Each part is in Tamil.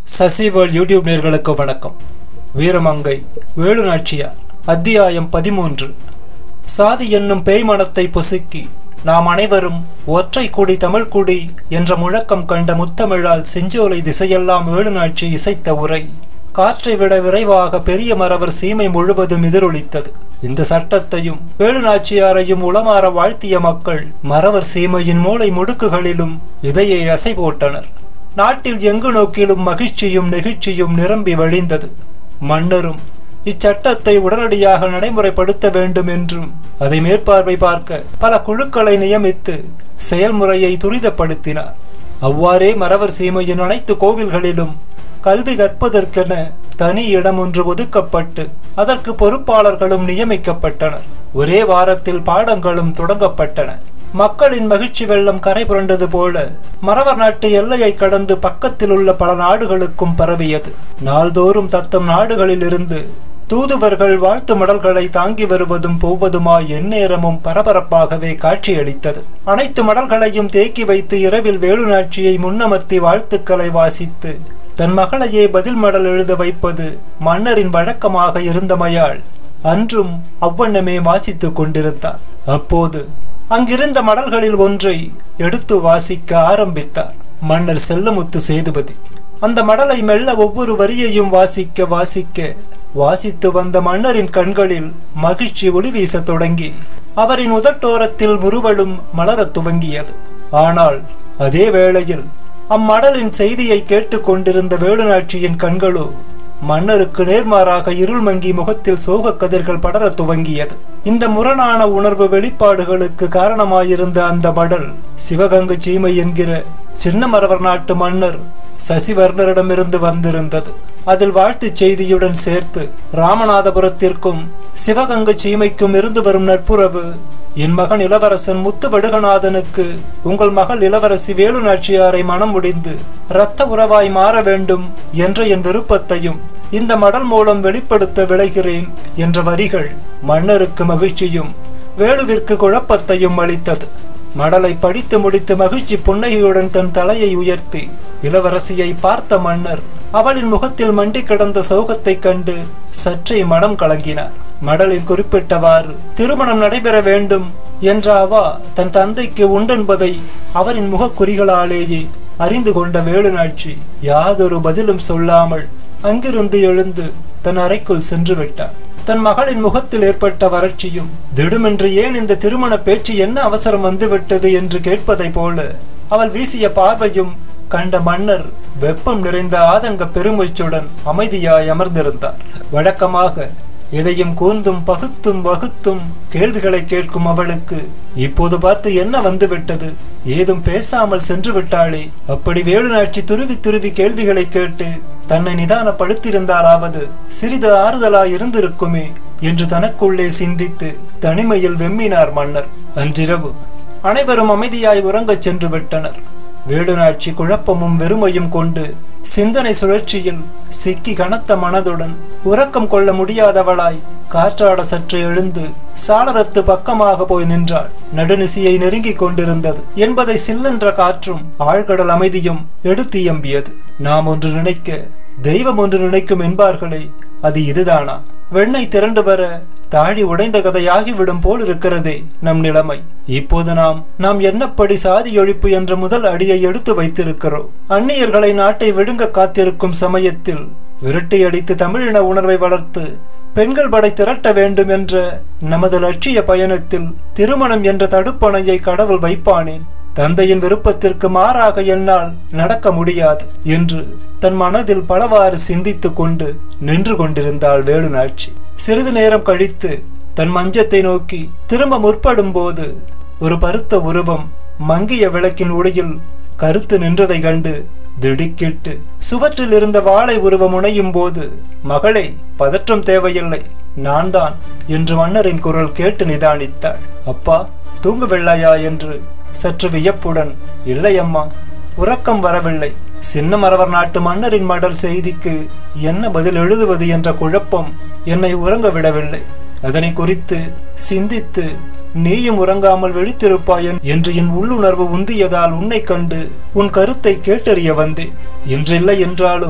சசிவேல் யூடியூப் நேர்களுக்கு வணக்கம் வீரமங்கை வேலுநாச்சியார் அத்தியாயம் பதிமூன்று சாதி என்னும் பேய்மனத்தை பொசுக்கி நாம் அனைவரும் ஒற்றை குடி தமிழ் குடி என்ற முழக்கம் கண்ட முத்தமிழால் செஞ்சோலை திசையெல்லாம் வேலுநாச்சி இசைத்த உரை காற்றை விட விரைவாக பெரிய மரவர் சீமை முழுவதும் எதிரொலித்தது இந்த சட்டத்தையும் வேலுநாச்சியாரையும் உளமாற வாழ்த்திய மக்கள் மறவர் சீமையின் மூளை முடுக்குகளிலும் இதையே அசை போட்டனர் நாட்டில் எங்கு நோக்கிலும் மகிழ்ச்சியும் நெகிழ்ச்சியும் நிரம்பி வழிந்தது மன்னரும் இச்சட்டத்தை உடனடியாக நடைமுறைப்படுத்த வேண்டும் என்றும் அதை மேற்பார்வை பார்க்க பல குழுக்களை நியமித்து செயல்முறையை துரிதப்படுத்தினார் அவ்வாறே மறவர் சீமையின் அனைத்து கோவில்களிலும் கல்வி கற்பதற்கென தனி இடம் ஒன்று ஒதுக்கப்பட்டு அதற்கு பொறுப்பாளர்களும் நியமிக்கப்பட்டனர் ஒரே வாரத்தில் பாடங்களும் தொடங்கப்பட்டன மக்களின் மகிழ்ச்சி வெள்ளம் கரை புரண்டது போல மறவர் நாட்டு எல்லையை கடந்து பக்கத்தில் உள்ள பல நாடுகளுக்கும் பரவியது நாள்தோறும் தத்தம் நாடுகளிலிருந்து தூதுவர்கள் வாழ்த்து மடல்களை தாங்கி வருவதும் போவதுமாய் எந்நேரமும் பரபரப்பாகவே காட்சியளித்தது அனைத்து மடல்களையும் தேக்கி வைத்து இரவில் வேலுநாட்சியை முன்னமர்த்தி வாழ்த்துக்களை வாசித்து தன் மகளையே பதில் மடல் எழுத வைப்பது மன்னரின் வழக்கமாக இருந்தமையால் அன்றும் அவ்வண்ணமே வாசித்துக் கொண்டிருந்தார் அப்போது அங்கிருந்த மடல்களில் ஒன்றை எடுத்து வாசிக்க ஆரம்பித்தார் மன்னர் செல்லமுத்து சேதுபதி அந்த மடலை மெல்ல ஒவ்வொரு வரியையும் வாசிக்க வாசிக்க வாசித்து வந்த மன்னரின் கண்களில் மகிழ்ச்சி ஒளி வீசத் தொடங்கி அவரின் உதட்டோரத்தில் முறுவலும் மலரத் துவங்கியது ஆனால் அதே வேளையில் அம்மடலின் செய்தியை கேட்டுக்கொண்டிருந்த வேலுநாட்சியின் கண்களோ மன்னருக்கு நேர்மாறாக இருள் மங்கி முகத்தில் சோகக் கதிர்கள் படரத் துவங்கியது இந்த முரணான உணர்வு வெளிப்பாடுகளுக்கு காரணமாயிருந்த அந்த மடல் சிவகங்கை சீமை என்கிற சின்ன மரவர் நாட்டு மன்னர் சசிவர்ணரிடமிருந்து வந்திருந்தது அதில் வாழ்த்துச் செய்தியுடன் சேர்த்து ராமநாதபுரத்திற்கும் சிவகங்கை சீமைக்கும் இருந்து வரும் நட்புறவு என் மகன் இளவரசன் முத்து வடுகநாதனுக்கு உங்கள் மகள் இளவரசி வேலுநாச்சியாரை மனம் முடிந்து இரத்த உறவாய் மாற வேண்டும் என்ற என் விருப்பத்தையும் இந்த மடல் மூலம் வெளிப்படுத்த விளைகிறேன் என்ற வரிகள் மன்னருக்கு மகிழ்ச்சியும் வேலுவிற்கு குழப்பத்தையும் அளித்தது மடலை படித்து முடித்து மகிழ்ச்சி புன்னகையுடன் தன் தலையை உயர்த்தி இளவரசியை பார்த்த மன்னர் அவளின் முகத்தில் மண்டி கிடந்த சோகத்தைக் கண்டு சற்றே மனம் கலங்கினார் மடலில் குறிப்பிட்டவாறு திருமணம் நடைபெற வேண்டும் என்ற அவா தன் தந்தைக்கு உண்டென்பதை அவரின் முகக்குறிகளாலேயே அறிந்து கொண்ட வேலுநாட்சி யாதொரு பதிலும் சொல்லாமல் அங்கிருந்து எழுந்து தன் அறைக்குள் சென்று விட்டார் தன் மகளின் முகத்தில் ஏற்பட்ட வறட்சியும் திடுமென்று ஏன் இந்த திருமண பேச்சு என்ன அவசரம் வந்துவிட்டது என்று கேட்பதைப் போல அவள் வீசிய பார்வையும் கண்ட மன்னர் வெப்பம் நிறைந்த ஆதங்க பெருமூச்சுடன் அமைதியாய் அமர்ந்திருந்தார் வழக்கமாக எதையும் கூர்ந்தும் பகுத்தும் வகுத்தும் கேள்விகளை கேட்கும் அவளுக்கு இப்போது பார்த்து என்ன வந்துவிட்டது ஏதும் பேசாமல் சென்று விட்டாளே அப்படி வேலுநாட்சி துருவி துருவி கேள்விகளை கேட்டு தன்னை நிதானப்படுத்தியிருந்தாலாவது சிறிது ஆறுதலாய் இருந்திருக்குமே என்று தனக்குள்ளே சிந்தித்து தனிமையில் வெம்மினார் மன்னர் அன்றிரவு அனைவரும் அமைதியாய் உறங்கச் சென்று விட்டனர் வேலுநாட்சி குழப்பமும் வெறுமையும் கொண்டு சிந்தனை சுழற்சியில் சிக்கி கனத்த மனதுடன் உறக்கம் கொள்ள முடியாதவளாய் காற்றாட சற்று எழுந்து சாளரத்து பக்கமாக போய் நின்றாள் நடுநிசியை நெருங்கிக் கொண்டிருந்தது என்பதை சில்லென்ற காற்றும் ஆழ்கடல் அமைதியும் எடுத்து எம்பியது நாம் ஒன்று நினைக்க தெய்வம் ஒன்று நினைக்கும் என்பார்களே அது இதுதானா வெண்ணெய் திரண்டு வர தாழி உடைந்த கதையாகிவிடும் போல் இருக்கிறதே நம் நிலைமை இப்போது நாம் நாம் என்னப்படி சாதி ஒழிப்பு என்ற முதல் அடியை எடுத்து வைத்திருக்கிறோம் அந்நியர்களை நாட்டை விழுங்க காத்திருக்கும் சமயத்தில் விரட்டி அடித்து தமிழின உணர்வை வளர்த்து பெண்கள் படை திரட்ட வேண்டும் என்ற நமது லட்சிய பயணத்தில் திருமணம் என்ற தடுப்பணையை கடவுள் வைப்பானேன் தந்தையின் விருப்பத்திற்கு மாறாக என்னால் நடக்க முடியாது என்று தன் மனதில் பலவாறு சிந்தித்துக் கொண்டு நின்று கொண்டிருந்தாள் வேலுநாட்சி சிறிது நேரம் கழித்து தன் மஞ்சத்தை நோக்கி திரும்ப முற்படும் போது ஒரு பருத்த உருவம் மங்கிய விளக்கின் ஒளியில் கருத்து நின்றதை கண்டு திடுக்கிட்டு சுவற்றில் இருந்த வாளை உருவம் முனையும் போது மகளே பதற்றம் தேவையில்லை நான் தான் என்று மன்னரின் குரல் கேட்டு நிதானித்தாள் அப்பா தூங்கவில்லையா என்று சற்று வியப்புடன் இல்லை அம்மா உறக்கம் வரவில்லை சின்ன மரவர் நாட்டு மன்னரின் மடல் செய்திக்கு என்ன பதில் எழுதுவது என்ற குழப்பம் என்னை உறங்க விடவில்லை அதனை குறித்து சிந்தித்து நீயும் உறங்காமல் விழித்திருப்பாய் என்று என் உள்ளுணர்வு உந்தியதால் உன்னை கண்டு உன் கருத்தை கேட்டறிய வந்தேன் இன்றில்லை என்றாலும்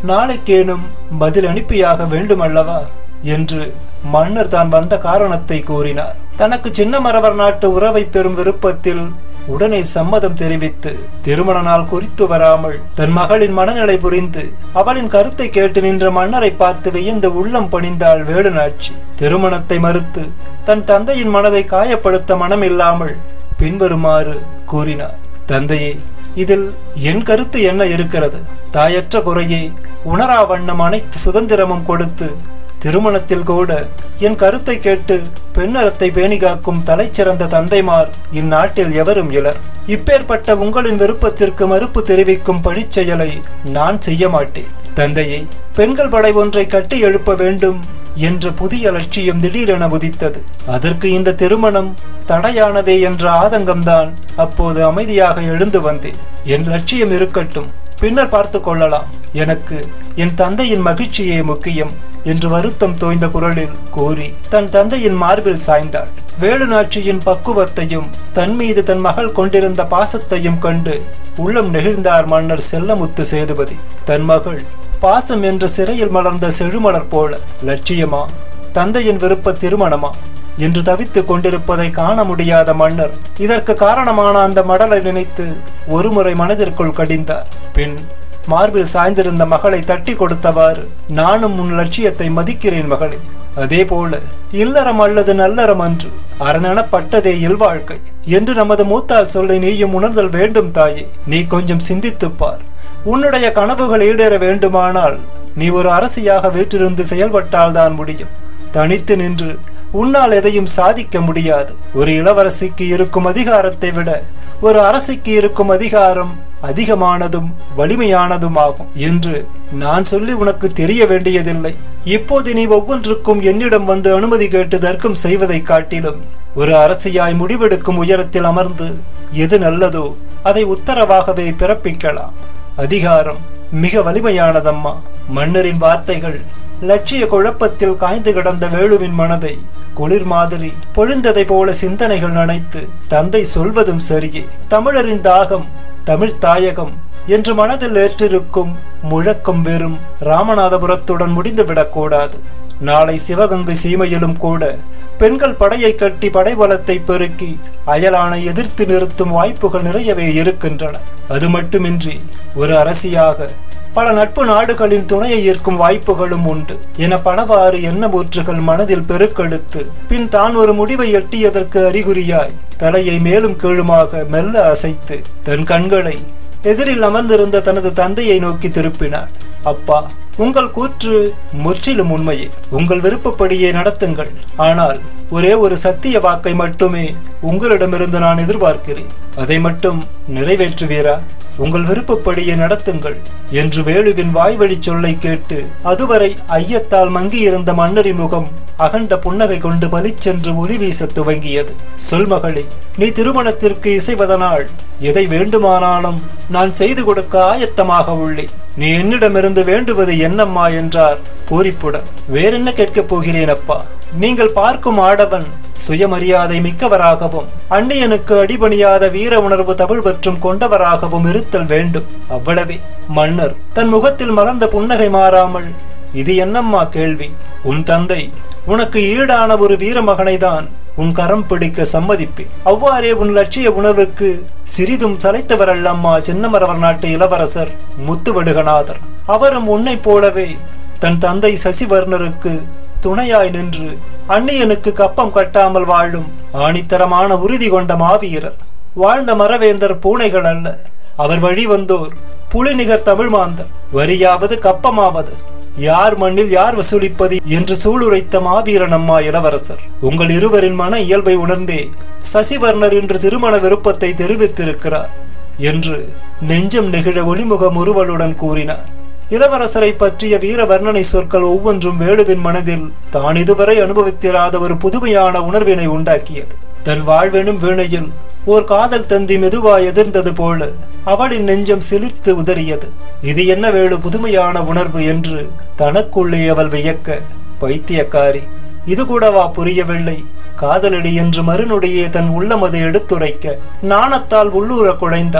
நாளைக்கேனும் பதில் அனுப்பியாக வேண்டுமல்லவா என்று மன்னர் தான் வந்த காரணத்தை கூறினார் தனக்கு சின்னமரவர் நாட்டு உறவை பெறும் விருப்பத்தில் உடனே சம்மதம் தெரிவித்து திருமண நாள் குறித்து வராமல் தன் மகளின் மனநிலை புரிந்து அவளின் கருத்தை கேட்டு நின்ற மன்னரை பார்த்து வியந்து உள்ளம் பணிந்தாள் வேலுநாட்சி திருமணத்தை மறுத்து தன் தந்தையின் மனதை காயப்படுத்த மனமில்லாமல் பின்வருமாறு கூறினார் தந்தையே இதில் என் கருத்து என்ன இருக்கிறது தாயற்ற குறையே உணரா வண்ணம் அனைத்து சுதந்திரமும் கொடுத்து திருமணத்தில் கூட என் கருத்தை கேட்டு பெண்ணறத்தை பேணி காக்கும் தலைச்சிறந்த தந்தைமார் இந்நாட்டில் எவரும் இலர் இப்பேற்பட்ட உங்களின் விருப்பத்திற்கு மறுப்பு தெரிவிக்கும் பழிச்செயலை நான் செய்ய மாட்டேன் தந்தையை பெண்கள் படை ஒன்றை கட்டி எழுப்ப வேண்டும் என்ற புதிய லட்சியம் திடீரென உதித்தது அதற்கு இந்த திருமணம் தடையானதே என்ற ஆதங்கம்தான் அப்போது அமைதியாக எழுந்து வந்தேன் என் லட்சியம் இருக்கட்டும் பின்னர் பார்த்து கொள்ளலாம் எனக்கு என் தந்தையின் மகிழ்ச்சியே முக்கியம் என்று வருத்தம் தோய்ந்த குரலில் கூறி தன் தந்தையின் மார்பில் சாய்ந்தாள் வேலுநாட்சியின் பக்குவத்தையும் தன் மீது தன் மகள் கொண்டிருந்த பாசத்தையும் கண்டு உள்ளம் நெகிழ்ந்தார் மன்னர் செல்லமுத்து சேதுபதி தன் மகள் பாசம் என்ற சிறையில் மலர்ந்த செழுமலர் போல லட்சியமா தந்தையின் விருப்ப திருமணமா என்று தவித்துக் கொண்டிருப்பதை காண முடியாத மன்னர் இதற்கு காரணமான அந்த மடலை நினைத்து ஒருமுறை மனதிற்குள் கடிந்தார் பின் மார்பில் சாய்ந்திருந்த மகளை தட்டி கொடுத்தவாறு நானும் உன் லட்சியத்தை மதிக்கிறேன் மகளே அதே போல இல்லறம் அல்லது நல்லறம் அன்று அரணனப்பட்டதே இல்வாழ்க்கை என்று நமது மூத்தால் சொல்லை நீயும் உணர்தல் வேண்டும் தாயே நீ கொஞ்சம் சிந்தித்துப் பார் உன்னுடைய கனவுகள் ஈடேற வேண்டுமானால் நீ ஒரு அரசியாக வீற்றிருந்து செயல்பட்டால் தான் முடியும் தனித்து நின்று உன்னால் எதையும் சாதிக்க முடியாது ஒரு இளவரசிக்கு இருக்கும் அதிகாரத்தை விட ஒரு அரசிக்கு இருக்கும் அதிகாரம் அதிகமானதும் வலிமையானதும் ஆகும் என்று நான் சொல்லி உனக்கு தெரிய வேண்டியதில்லை இப்போது நீ ஒவ்வொன்றுக்கும் என்னிடம் வந்து அனுமதி கேட்டு தர்க்கம் செய்வதை காட்டிலும் ஒரு அரசியாய் முடிவெடுக்கும் உயரத்தில் அமர்ந்து எது நல்லதோ அதை உத்தரவாகவே பிறப்பிக்கலாம் அதிகாரம் மிக வலிமையானதம்மா மன்னரின் வார்த்தைகள் லட்சிய குழப்பத்தில் காய்ந்து கிடந்த வேலுவின் மனதை குளிர் மாதிரி பொழிந்ததை போல சிந்தனைகள் நனைத்து தந்தை சொல்வதும் சரியே தமிழரின் தாகம் தமிழ் தாயகம் என்று மனதில் ஏற்றிருக்கும் முழக்கம் வெறும் ராமநாதபுரத்துடன் முடிந்துவிடக்கூடாது நாளை சிவகங்கை சீமையிலும் கூட பெண்கள் படையை கட்டி படைபலத்தை பெருக்கி அயலானை எதிர்த்து நிறுத்தும் வாய்ப்புகள் நிறையவே இருக்கின்றன அது மட்டுமின்றி ஒரு அரசியாக பல நட்பு நாடுகளின் துணையை ஈர்க்கும் வாய்ப்புகளும் உண்டு என பலவாறு எண்ணமூற்றுகள் மனதில் பெருக்கெடுத்து பின் தான் ஒரு முடிவை எட்டியதற்கு அறிகுறியாய் தலையை மேலும் கீழுமாக மெல்ல அசைத்து தன் கண்களை எதிரில் அமர்ந்திருந்த தனது தந்தையை நோக்கி திருப்பினார் அப்பா உங்கள் கூற்று முற்றிலும் உண்மையே உங்கள் விருப்பப்படியே நடத்துங்கள் ஆனால் ஒரே ஒரு சத்திய வாக்கை மட்டுமே உங்களிடமிருந்து நான் எதிர்பார்க்கிறேன் அதை மட்டும் நிறைவேற்றுவீரா உங்கள் விருப்பப்படியே நடத்துங்கள் என்று வேலுவின் வாய்வழி சொல்லை கேட்டு அதுவரை ஐயத்தால் மங்கியிருந்த மன்னரின் முகம் அகண்ட புன்னகை கொண்டு பலிச்சென்று ஒளி வீச துவங்கியது சொல் மகளே நீ திருமணத்திற்கு இசைவதனால் எதை வேண்டுமானாலும் நான் செய்து கொடுக்க ஆயத்தமாக உள்ளேன் நீ என்னிடமிருந்து வேண்டுவது என்னம்மா என்றார் பூரிப்புடன் வேறென்ன கேட்கப் போகிறேன் அப்பா நீங்கள் பார்க்கும் ஆடவன் சுயமரியாதை மிக்கவராகவும் அந்நியனுக்கு அடிபணியாத வீர உணர்வு தமிழ் பற்றும் கொண்டவராகவும் இருத்தல் வேண்டும் அவ்வளவே மன்னர் தன் முகத்தில் மறந்த புன்னகை மாறாமல் இது என்னம்மா கேள்வி உன் தந்தை உனக்கு ஈடான ஒரு வீரமகனை தான் உன் கரம் பிடிக்க சம்மதிப்பேன் அவ்வாறே உன் லட்சிய உணர்வுக்கு சிறிதும் தலைத்தவரல்லம்மா சின்னமரவர் நாட்டு இளவரசர் முத்துவடுகநாதர் அவரும் உன்னைப் போலவே தன் தந்தை சசிவர்ணருக்கு துணையாய் நின்று அந்நியனுக்கு கப்பம் கட்டாமல் வாழும் ஆணித்தரமான உறுதி கொண்ட மாவீரர் வாழ்ந்த மரவேந்தர் பூனைகள் அல்ல அவர் வழி வந்தோர் புலிநிகர் தமிழ் மாந்தர் வரியாவது கப்பமாவது யார் மண்ணில் யார் வசூலிப்பது என்று சூளுரைத்த மாவீரன் அம்மா இளவரசர் உங்கள் இருவரின் மன இயல்பை உணர்ந்தே சசிவர்ணர் இன்று திருமண விருப்பத்தை தெரிவித்திருக்கிறார் என்று நெஞ்சம் நெகிழ ஒளிமுக முறுவலுடன் கூறினார் இளவரசரை பற்றிய வீர வர்ணனை சொற்கள் ஒவ்வொன்றும் வேலுவின் மனதில் தான் இதுவரை அனுபவித்திராத ஒரு புதுமையான உணர்வினை உண்டாக்கியது தன் வாழ்வெனும் வீணையில் ஓர் காதல் தந்தி மெதுவாய் எதிர்ந்தது போல அவளின் நெஞ்சம் சிலிர்த்து உதறியது இது என்ன வேலு புதுமையான உணர்வு என்று தனக்குள்ளே அவள் வியக்க பைத்தியக்காரி இது கூடவா புரியவில்லை காதலடி என்று மறுநொடியே தன் உள்ளமது எடுத்துரைக்க நாணத்தால் உள்ளூர குழைந்தாள்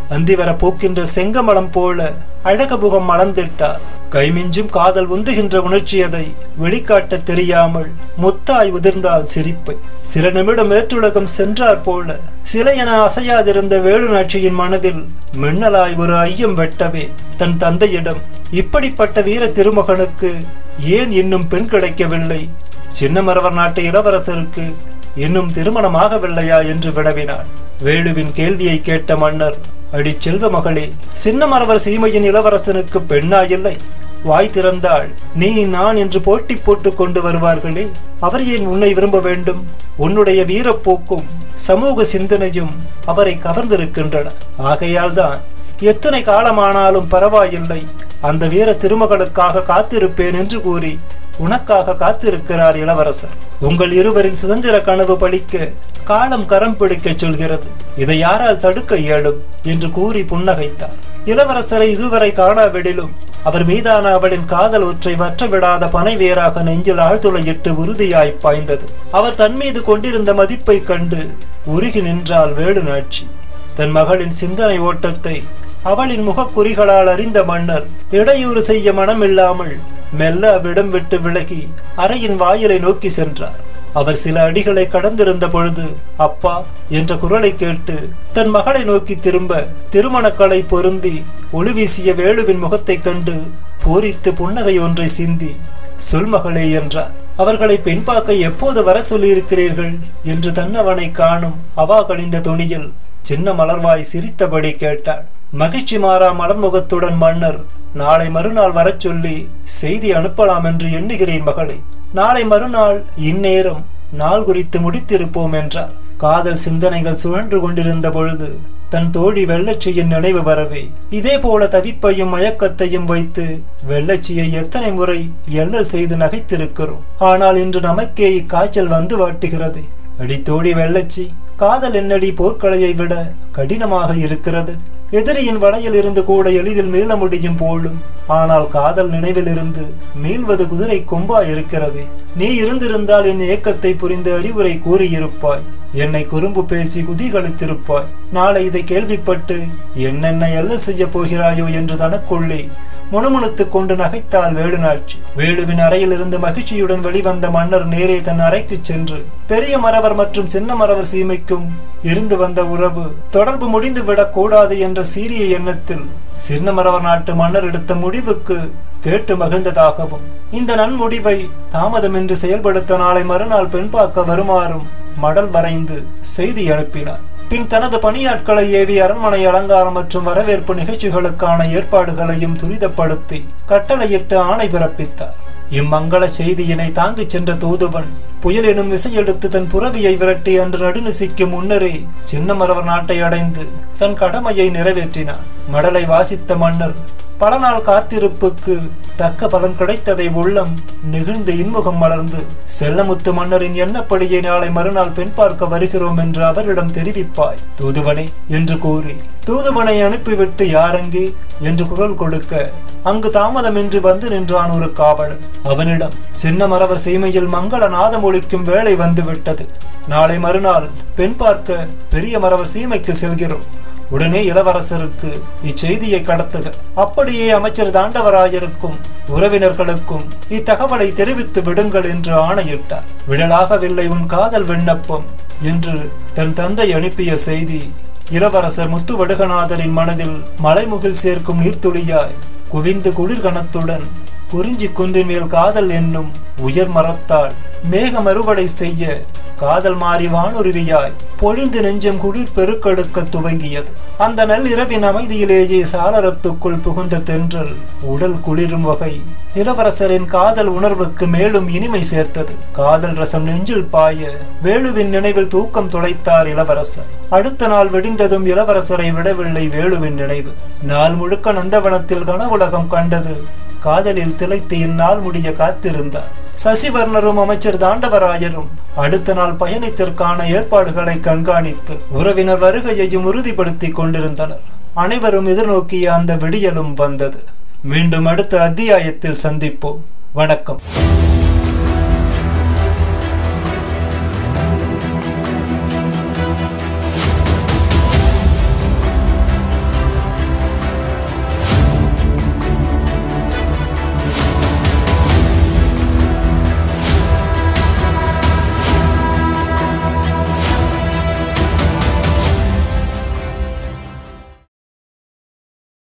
அந்திவர பூக்கின்ற செங்கமலம் போல அழகபுகம் மலர்ந்திட்டார் கைமிஞ்சும் காதல் உந்துகின்ற உணர்ச்சியதை வெளிக்காட்ட தெரியாமல் முத்தாய் உதிர்ந்தால் சிரிப்பை சில நிமிடம் ஏற்றுலகம் சென்றார் போல சிலையென அசையாதிருந்த வேலுநாட்சியின் மனதில் மின்னலாய் ஒரு ஐயம் வெட்டவே தன் தந்தையிடம் இப்படிப்பட்ட வீர திருமகனுக்கு ஏன் இன்னும் பெண் கிடைக்கவில்லை சின்னமரவர் நாட்டு இளவரசருக்கு இன்னும் திருமணமாகவில்லையா என்று வினவினார் வேலுவின் கேள்வியை கேட்ட மன்னர் அடி செல்வ மகளே சின்னமரவர் சீமையின் இளவரசனுக்கு பெண்ணா இல்லை வாய் திறந்தாள் நீ நான் என்று போட்டி போட்டு கொண்டு வருவார்களே அவர் ஏன் உன்னை விரும்ப வேண்டும் உன்னுடைய வீரப்போக்கும் சமூக சிந்தனையும் அவரை கவர்ந்திருக்கின்றன ஆகையால் தான் எத்தனை காலமானாலும் பரவாயில்லை அந்த வீர திருமகளுக்காக காத்திருப்பேன் என்று கூறி உனக்காக காத்திருக்கிறார் இளவரசர் உங்கள் இருவரின் சுதந்திர கனவு பலிக்க காலம் கரம் பிடிக்கச் சொல்கிறது இதை யாரால் தடுக்க இயலும் என்று கூறி புன்னகைத்தார் இளவரசரை இதுவரை காணாவிடிலும் அவர் மீதான அவளின் காதல் ஒற்றை வற்ற விடாத பனை வேறாக நெஞ்சில் ஆழ்துளையிட்டு உறுதியாய் பாய்ந்தது அவர் தன் மீது கொண்டிருந்த மதிப்பைக் கண்டு உருகி நின்றாள் வேலுநாட்சி தன் மகளின் சிந்தனை ஓட்டத்தை அவளின் முகக்குறிகளால் அறிந்த மன்னர் இடையூறு செய்ய மனமில்லாமல் மெல்ல அவ்விடம் விட்டு விலகி அறையின் வாயிலை நோக்கி சென்றார் அவர் சில அடிகளை கடந்திருந்த பொழுது அப்பா என்ற குரலை கேட்டு தன் மகளை நோக்கி திரும்ப திருமணக்கலை பொருந்தி ஒளி வீசிய வேலுவின் முகத்தைக் கண்டு பூரித்து புன்னகை ஒன்றை சிந்தி சொல் மகளே என்றார் அவர்களை பெண் பார்க்க எப்போது வர சொல்லியிருக்கிறீர்கள் என்று தன்னவனை காணும் அவா கடிந்த துணியில் சின்ன மலர்வாய் சிரித்தபடி கேட்டாள் மகிழ்ச்சி மாறா மலர்முகத்துடன் மன்னர் நாளை மறுநாள் வரச் சொல்லி செய்தி அனுப்பலாம் என்று எண்ணுகிறேன் மகளே நாளை மறுநாள் இந்நேரம் நாள் குறித்து முடித்திருப்போம் என்றார் காதல் சிந்தனைகள் சுழன்று கொண்டிருந்த பொழுது தன் தோழி வெள்ளச்சியின் நினைவு வரவே இதே போல தவிப்பையும் மயக்கத்தையும் வைத்து வெள்ளச்சியை எத்தனை முறை எல்லல் செய்து நகைத்திருக்கிறோம் ஆனால் இன்று நமக்கே இக்காய்ச்சல் வந்து வாட்டுகிறது அடி தோழி வெள்ளச்சி காதல் என்னடி போர்க்கலையை விட கடினமாக இருக்கிறது எதிரியின் வலையில் இருந்து கூட எளிதில் மீள முடியும் போலும் ஆனால் காதல் நினைவிலிருந்து மீள்வது குதிரை கொம்பா இருக்கிறது நீ இருந்திருந்தால் என் ஏக்கத்தை புரிந்து அறிவுரை கூறியிருப்பாய் என்னை குறும்பு பேசி குதிகளித்திருப்பாய் நாளை இதை கேள்விப்பட்டு என்னென்ன எல்லல் செய்ய போகிறாயோ என்று தனக்குள்ளே முணுமுணுத்துக் கொண்டு நகைத்தாள் வேலுநாட்சி வேலுவின் அறையிலிருந்து மகிழ்ச்சியுடன் வெளிவந்த மன்னர் நேரே தன் அறைக்குச் சென்று பெரிய மரவர் மற்றும் சின்ன மரவர் சீமைக்கும் இருந்து வந்த உறவு தொடர்பு முடிந்து விடக் கூடாது என்ற சீரிய எண்ணத்தில் சின்ன மரவர் நாட்டு மன்னர் எடுத்த முடிவுக்கு கேட்டு மகிழ்ந்ததாகவும் இந்த நன்முடிவை தாமதமின்றி செயல்படுத்த நாளை மறுநாள் பெண் பார்க்க வருமாறும் மடல் வரைந்து செய்தி அனுப்பினார் பின் தனது பணியாட்களை ஏவி அரண்மனை அலங்காரம் மற்றும் வரவேற்பு நிகழ்ச்சிகளுக்கான ஏற்பாடுகளையும் துரிதப்படுத்தி கட்டளையிட்டு ஆணை பிறப்பித்தார் இம்மங்கள செய்தியினை தாங்கிச் சென்ற தூதுவன் புயல் எனும் விசையெடுத்து தன் புறவியை விரட்டி அன்று நடுநிசிக்கு முன்னரே சின்னமரவர் நாட்டை அடைந்து தன் கடமையை நிறைவேற்றினார் மடலை வாசித்த மன்னர் பல நாள் காத்திருப்புக்கு தக்க பலன் கிடைத்ததை உள்ளம் நெகிழ்ந்து இன்முகம் மலர்ந்து செல்லமுத்து மன்னரின் எண்ணப்படியே நாளை மறுநாள் பெண் பார்க்க வருகிறோம் என்று அவரிடம் தெரிவிப்பாய் தூதுவனே என்று கூறி தூதுவனை அனுப்பிவிட்டு யாரெங்கே என்று குரல் கொடுக்க அங்கு தாமதமின்றி வந்து நின்றான் ஒரு காவலன் அவனிடம் சின்ன மரவர் சீமையில் மங்கள நாதம் ஒழிக்கும் வேலை வந்துவிட்டது நாளை மறுநாள் பெண் பார்க்க பெரிய மரவர் சீமைக்கு செல்கிறோம் உடனே இளவரசருக்கு இச்செய்தியை கடத்துக அப்படியே அமைச்சர் தாண்டவராயருக்கும் உறவினர்களுக்கும் இத்தகவலை தெரிவித்து விடுங்கள் என்று ஆணையிட்டார் விழலாகவில்லை உன் காதல் விண்ணப்பம் என்று தன் தந்தை அனுப்பிய செய்தி இளவரசர் முத்துவடுகநாதரின் மனதில் மலைமுகில் சேர்க்கும் நீர்த்துளியாய் குவிந்து குளிர்கணத்துடன் குறிஞ்சி குன்றின் மேல் காதல் என்னும் உயர் மரத்தால் மேகம் அறுவடை செய்ய காதல் மாறி வானுருவியாய் பொழிந்து நெஞ்சம் குளிர் பெருக்கெடுக்க துவங்கியது அந்த நள்ளிரவின் அமைதியிலேயே சாளரத்துக்குள் புகுந்த தென்றல் உடல் குளிரும் வகை இளவரசரின் காதல் உணர்வுக்கு மேலும் இனிமை சேர்த்தது காதல் ரசம் நெஞ்சில் பாய வேலுவின் நினைவில் தூக்கம் துளைத்தார் இளவரசர் அடுத்த நாள் வெடிந்ததும் இளவரசரை விடவில்லை வேலுவின் நினைவு நாள் முழுக்க நந்தவனத்தில் கனவுலகம் கண்டது காதலில் திளைத்து இந்நாள் முடிய காத்திருந்தார் சசிவர்ணரும் அமைச்சர் தாண்டவராயரும் அடுத்த நாள் பயணத்திற்கான ஏற்பாடுகளை கண்காணித்து உறவினர் வருகையையும் உறுதிப்படுத்திக் கொண்டிருந்தனர் அனைவரும் எதிர்நோக்கிய அந்த விடியலும் வந்தது மீண்டும் அடுத்த அத்தியாயத்தில் சந்திப்போம் வணக்கம்